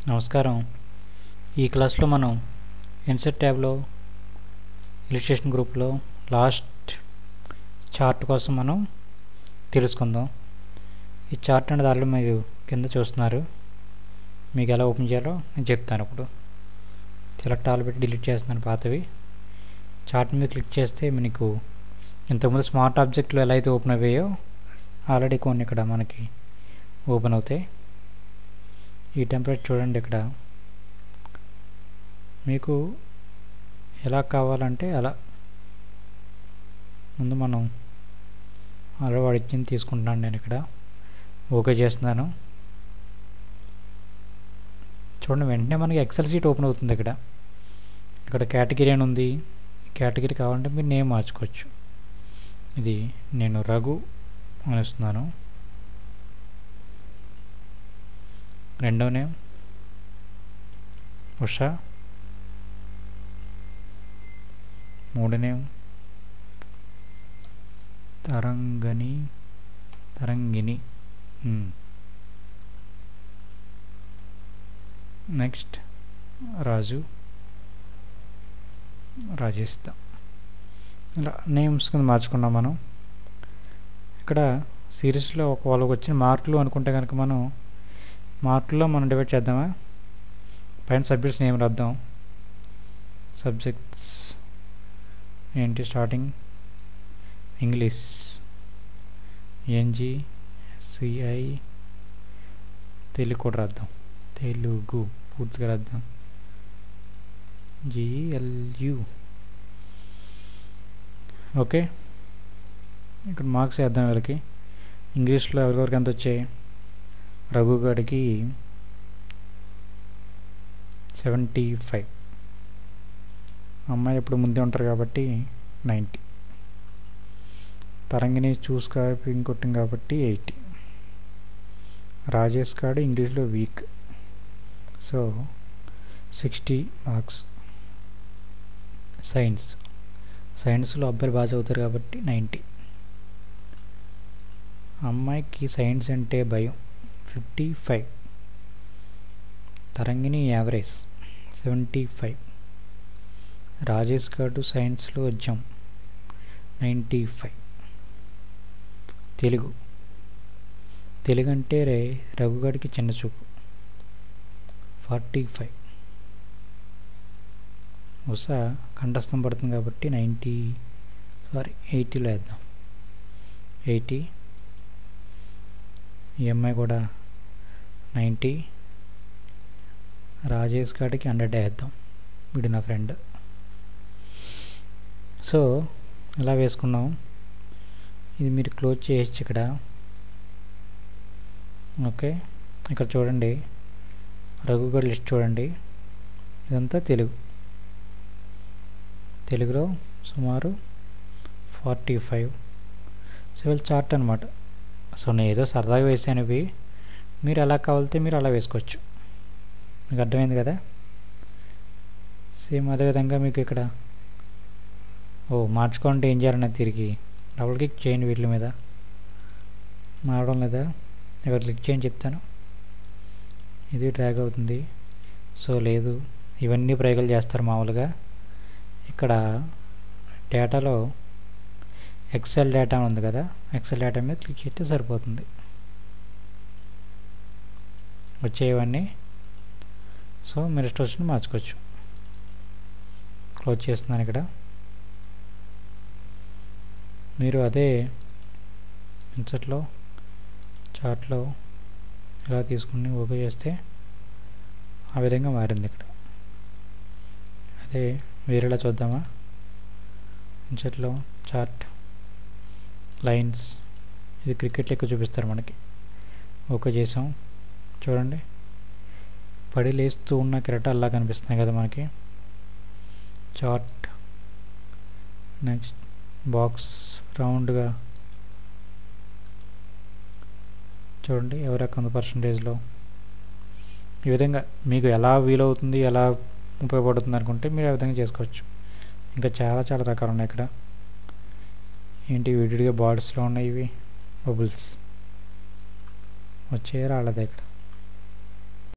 నమస్కారం ఈ క్లాస్లో మనం ఇన్సెట్ ట్యాబ్లో ఇలిస్ట్రేషన్ గ్రూప్లో లాస్ట్ చార్ట్ కోసం మనం తెలుసుకుందాం ఈ చార్ట్ అనే దాంట్లో మీరు కింద చూస్తున్నారు మీకు ఎలా ఓపెన్ చేయాలో నేను చెప్తాను ఇప్పుడు సెలెక్ట్ ఆల్ పెట్టి డిలీట్ చేస్తున్నాను పాతవి చార్ట్ మీద క్లిక్ చేస్తే మీకు ఇంతకుముందు స్మార్ట్ ఆబ్జెక్ట్లో ఎలా అయితే ఓపెన్ అయ్యాయో ఆల్రెడీ కొన్ని ఇక్కడ మనకి ఓపెన్ అవుతాయి ఈ టెంప్లెట్ చూడండి ఇక్కడ మీకు ఎలా కావాలంటే అలా ముందు మనం అలా వాడు ఇచ్చింది తీసుకుంటున్నాను నేను ఇక్కడ ఓకే చేస్తున్నాను చూడండి వెంటనే మనకి ఎక్సెల్ సీట్ ఓపెన్ అవుతుంది ఇక్కడ ఇక్కడ కేటగిరీ అని ఉంది కేటగిరీ కావాలంటే మీరు నేమ్ మార్చుకోవచ్చు ఇది నేను రఘు అని ఇస్తున్నాను రెండో నేమ్ ఉషా మూడో నేమ్ తరంగని తరంగిణి నెక్స్ట్ రాజు రాజేస్త ఇలా నేమ్స్ కింద మార్చుకున్నాం మనం ఇక్కడ సిరీస్లో ఒక వాళ్ళకి వచ్చిన మార్కులు అనుకుంటే కనుక మనం మార్కుల్లో మనం డివైడ్ చేద్దామా పైన సబ్జెక్ట్స్ నేమ్ రాద్దాం సబ్జెక్ట్స్ ఏంటి స్టార్టింగ్ ఇంగ్లీష్ ఎన్జి సిఐ తెలుగు కూడా రాద్దాం తెలుగు పూర్తిగా రాద్దాం జిఎల్యు ఓకే ఇక్కడ మార్క్స్ వేద్దాం వీళ్ళకి ఇంగ్లీష్లో ఎవరివరకు ఎంత వచ్చాయి రఘు గడికి సెవెంటీ ఫైవ్ అమ్మాయిలు ఎప్పుడు ముందే ఉంటారు కాబట్టి నైంటీ తరంగిని చూస్ కాపింగ్ కొట్టింగ్ కాబట్టి ఎయిటీ రాజేష్ కాడు ఇంగ్లీష్లో weak so sixty marks science సైన్స్లో అబ్బాయిలు బాగా చదువుతారు కాబట్టి నైంటీ అమ్మాయికి సైన్స్ అంటే భయం fifty five Tarangini average seventy five Rajesh గారు సైన్స్లో వచ్చాం నైంటీ ఫైవ్ తెలుగు తెలుగు అంటే రే రఘుగాడికి చిన్న చూపు ఫార్టీ ఫైవ్ ఉషా కంఠస్థం పడుతుంది కాబట్టి నైంటీ సారీ ఎయిటీలో వేద్దాం ఎయిటీ ఈఎంఐ కూడా నైంటీ రాజేష్ గారికి హండ్రెడ్ వేద్దాం వీడు నా ఫ్రెండ్ సో ఇలా వేసుకున్నాం ఇది మీరు క్లోజ్ చేయొచ్చు ఇక్కడ ఓకే ఇక్కడ చూడండి రఘుగఢ్ లిస్ట్ చూడండి ఇదంతా తెలుగు తెలుగులో సుమారు ఫార్టీ ఫైవ్ సో వీళ్ళు చార్ట్ అనమాట సో నేను ఏదో సరదాగా వేసాను ఇవి మీరు ఎలా కావాలితే మీరు అలా వేసుకోవచ్చు మీకు అర్థమైంది కదా సేమ్ అదేవిధంగా మీకు ఇక్కడ ఓ మార్చుకోవాలంటే ఏం చేయాలన్నా తిరిగి డబుల్ క్లిక్ చేయండి వీటి మీద మారడం లేదా ఇక్కడ క్లిక్ చేయని చెప్తాను ఇది డ్రాగ్ అవుతుంది సో లేదు ఇవన్నీ ప్రయోగాలు చేస్తారు మామూలుగా ఇక్కడ డేటాలో ఎక్సెల్ డేటా ఉంది కదా ఎక్సెల్ డేటా మీద క్లిక్ చేస్తే సరిపోతుంది వచ్చేవన్నీ సో మీరు ఇష్టం మార్చుకోవచ్చు క్లోజ్ చేస్తున్నాను ఇక్కడ మీరు అదే ఇన్సర్ట్లో చార్ట్లో ఇలా తీసుకుని ఓకే చేస్తే ఆ విధంగా మారింది ఇక్కడ అదే వేరేలా చూద్దామా ఇన్సర్ట్లో చార్ట్ లైన్స్ ఇది క్రికెట్లో ఎక్కువ చూపిస్తారు మనకి ఓకే చేసాం చూడండి పడి లేస్తూ ఉన్న కిరటాల్లా కనిపిస్తున్నాయి కదా మనకి చార్ట్ నెక్స్ట్ బాక్స్ రౌండ్గా చూడండి ఎవరి కొంత పర్సంటేజ్లో ఈ విధంగా మీకు ఎలా వీలవుతుంది ఎలా ఉపయోగపడుతుంది అనుకుంటే మీరు ఆ విధంగా చేసుకోవచ్చు ఇంకా చాలా చాలా రకాలు ఉన్నాయి ఇక్కడ ఏంటి విడివిడిగా బార్డ్స్లో ఉన్నాయి ఇవి బబుల్స్ వచ్చే రాలేదా ఇక్కడ